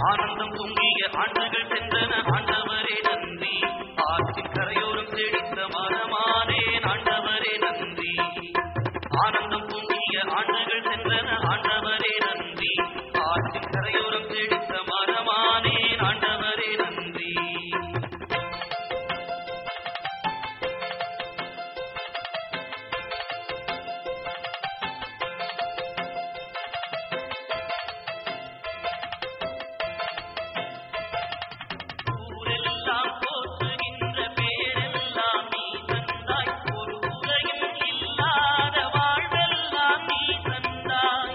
ஆனந்தம் பொங்கிய ஆண்டுகள் சென்றன ஆண்டவரே நன்றி ஆற்றின் கரையோரம் செழித்த மரமானேன் ஆண்டவரே நன்றி ஆனந்தம் பொங்கிய ஆண்டுகள் சென்றன ஆண்டவரே நன்றி ஆற்றின் கரையோரம் செழித்த மரமானேன் ஆண்டவரே நன்றி ஊரெல்லாம் போற்றுகின்ற பேரெல்லாம் நீ தந்தாய் ஒரு உலகில் இல்லாத வாழ்வெல்லாம் நீ தந்தாய்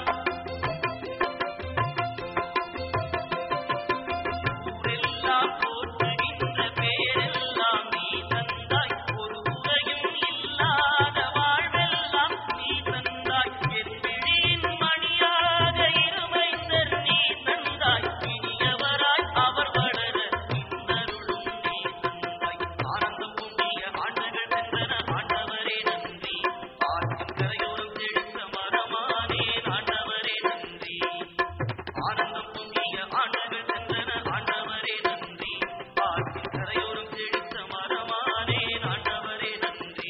ஊரெல்லாம் போற்றுகின்ற பேரெல்லாம் நீ தந்தாய் ஒரு உலகில் இல்லாத வாழ்வெல்லாம் நீ தந்தாய் என் விழியின் மணியாக இருமைந்தர் நீ தந்தாய் இனியவராய் அவர் வளர இன்னருளும் நீ தந்தாய் ஆனந்தம் பொங்கிய ஆண்டுகள் சென்றன ஆண்டவரே நன்றி ஆற்றின் கரையோரம் செழித்த மரமானேன் ஆண்டவரே நன்றி ஆனந்தம் பொங்கிய ஆண்டுகள் சென்றன ஆண்டவரே நன்றி ஆற்றின் கரையோரம் செழித்த மரமானேன் ஆண்டவரே நன்றி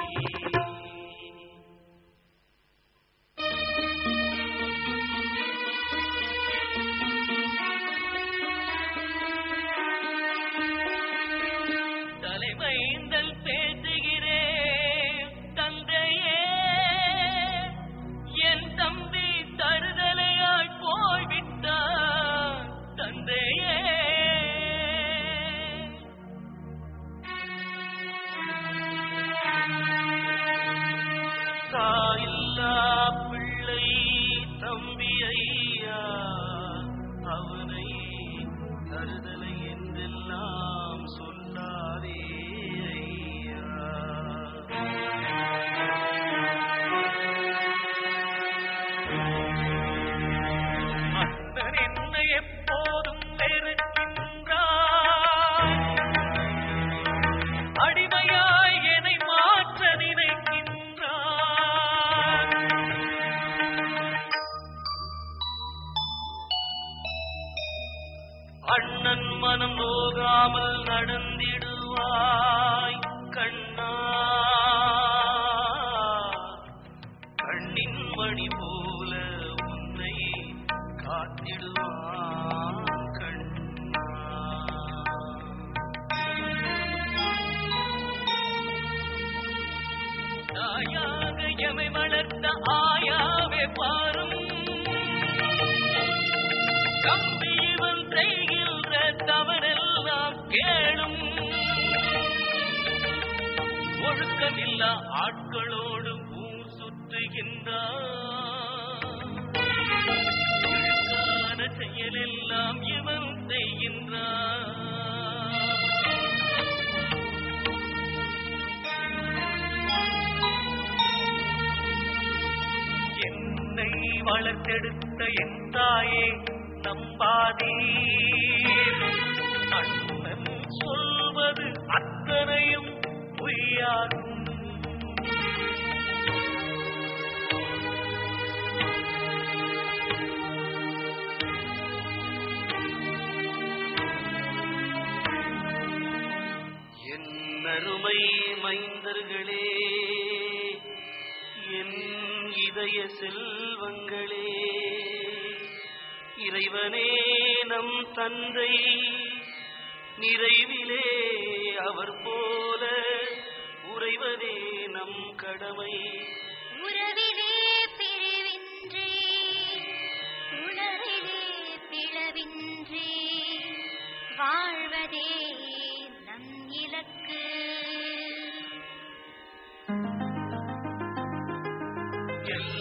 தலைமைந்தல் பேசுகிறேன் தந்தையே என் தம்பி தருதலையாய் போய்விட்டார் தந்தையே தாயில்லா பிள்ளை தம்பி ஐயா அவனை தருதலை என்றெல்லாம் சொல்லாதே ஐயா அண்ணன் என்னை எப்போதும் வெறுக்கின்றான் அடிமையாய் என்னை மாற்ற நினைக்கின்றான் அண்ணன் மனம் நோகாமல் நடந்திடுவாய் கண்ணா கண்ணின் மணி போல உன்னை காத்திடுவான் கண்ணா தாயாக எமை வளர்த்த ஆயாவே பாரும் தம்பி இவன் செய்கின்ற தவறெல்லாம் கேளும் ஒழுக்கமில்லா ஆட்களோடு ஊர் சுற்றுகின்றான் ஒழுக்கான செயலெல்லாம் இவன் செய்கின்றான் என்னை வளர்த்தெடுத்த என் தாயே நம்பாதே அண்ணன் சொல்வது அத்தனையும் பொய்யாகும் என் அருமை மைந்தர்களே என் இதய செல்வங்களே இறைவனே நம் தந்தை நிறைவிலே அவர் போல உறைவதே நம் கடமை உறவிலே பிரிவின்றி உணர்விலே பிளவின்றி வாழ்வதே நம் இலக்கு எல்லா